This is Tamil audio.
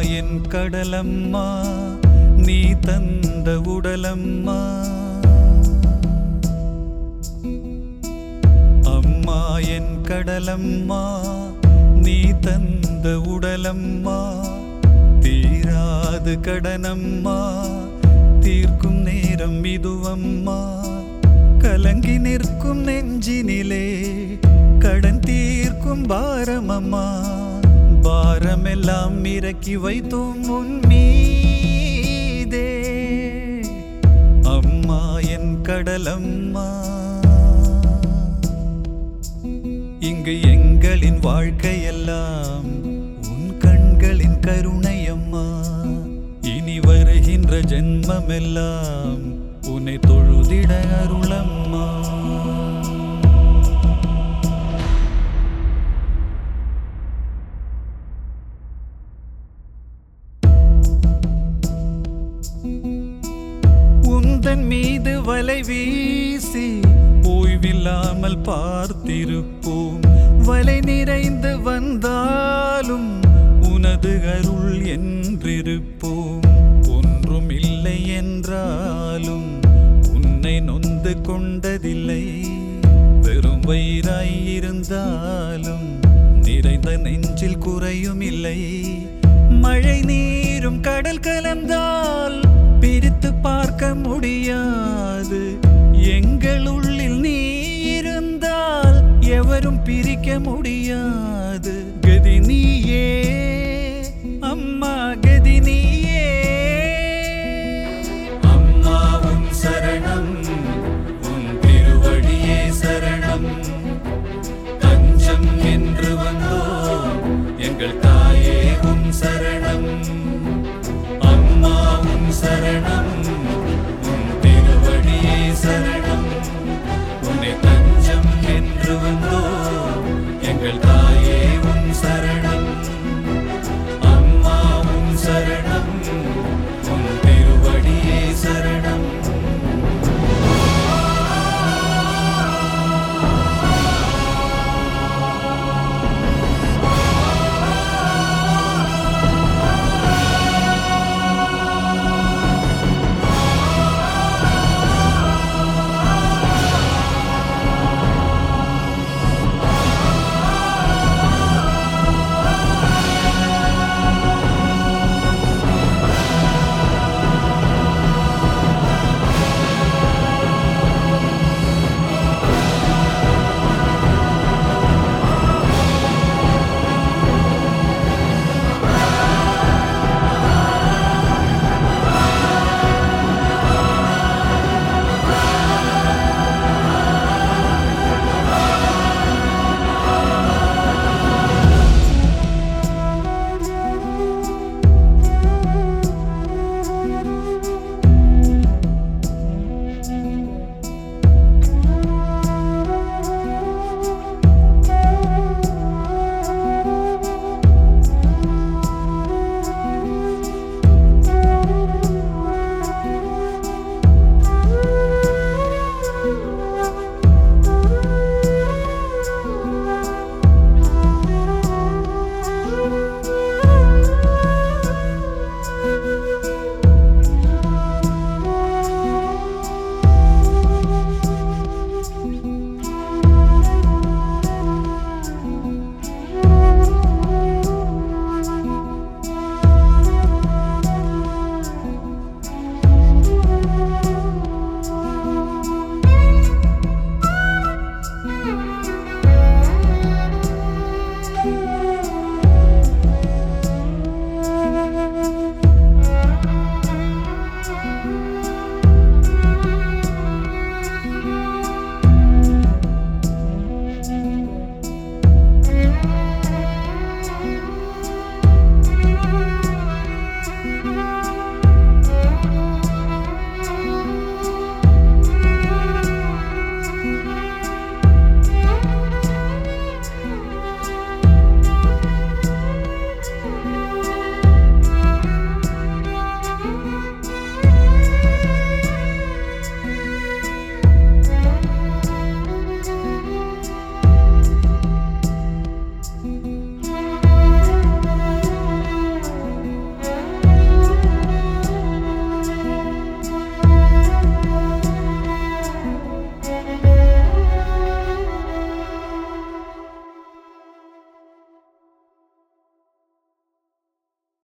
என் கடலம்மா நீ தந்த உடலம்மா அம்மா என் கடலம்மா நீ தந்த உடலம்மா தீராது கடனம்மா தீர்க்கும் நேரம் இதுவம்மா கலங்கி நிற்கும் நெஞ்சினிலே கடன் தீர்க்கும் பாரமம்மா பாரமெல்லாம் இறக்கி வைத்தோம் உன் மீதே அம்மா என் கடலம்மா இங்கு எங்களின் வாழ்க்கையெல்லாம் உன் கண்களின் கருணையம்மா இனி வருகின்ற ஜென்மமெல்லாம் உன்னை தொழுதிட அருளம்மா உந்தன் மீது வலை வீசி ஓய்வில்லாமல் பார்த்திருப்போம் வலை நிறைந்து வந்தாலும் உனது அருள் என்றிருப்போம் ஒன்றும் இல்லை என்றாலும் உன்னை நொந்து கொண்டதில்லை வெறும் வயிறாய் இருந்தாலும் நிறைந்த நெஞ்சில் குறையும் இல்லை மழை நீரும் கடல் கலந்தால் பிரித்து பார்க்க முடியாது எங்கள் உள்ளில் நீ இருந்தால் எவரும் பிரிக்க முடியாது